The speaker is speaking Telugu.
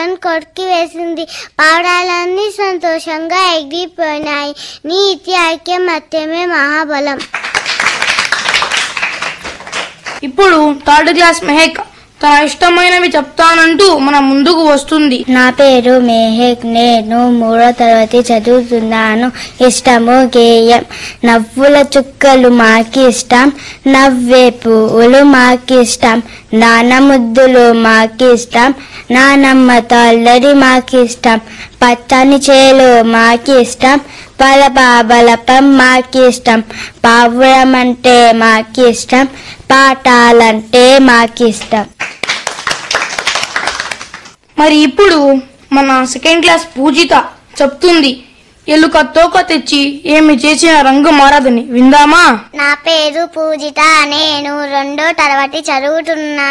కొరికి వేసింది పావురాలన్నీ సంతోషంగా ఎగిరిపోయినాయి నీతి ఐక్యం మత్యమే మహాబలం ఇప్పుడు థర్డ్ క్లాస్ మెహక్ తన ఇష్టమైనవి చెప్తానంటూ మన ముందుకు వస్తుంది నా పేరు మెహక్ నేను మూడో తరగతి చదువుతున్నాను ఇష్టము గేయం నవ్వుల చుక్కలు మాకి ఇష్టం నవ్వే పువ్వులు మాకి ఇష్టం నాన్న ముద్దులు మాకి ఇష్టం నానమ్మ తల్లరి మాకి ఇష్టం పచ్చని చేలు మాకి ఇష్టం బలపం మాకి ఇష్టం పావురం అంటే మాకి ఇష్టం పాఠాలంటే మాకి ఇష్టం మరి ఇప్పుడు మన సెకండ్ క్లాస్ పూజిత చెప్తుంది ఎలుక తోక తెచ్చి ఏమి చేసిన రంగు మారదని విందామా నా పేరు పూజిత నేను రెండో తరగతి చదువుతున్నా